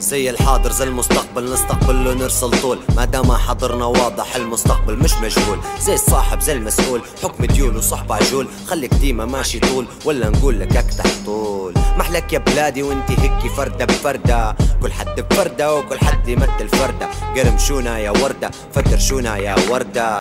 زي الحاضر زي المستقبل نستقبل ونرسل طول ما دام حضرنا واضح المستقبل مش مجهول زي الصاحب زي المسؤول حكم ديول وصحب عجول خليك ديما ماشي طول ولا نقول لك اكتح طول محلك يا بلادي وانت هيك فردة بفردة كل حد بفردة وكل حد يمثل فردة قرمشونا يا وردة فترشونا يا وردة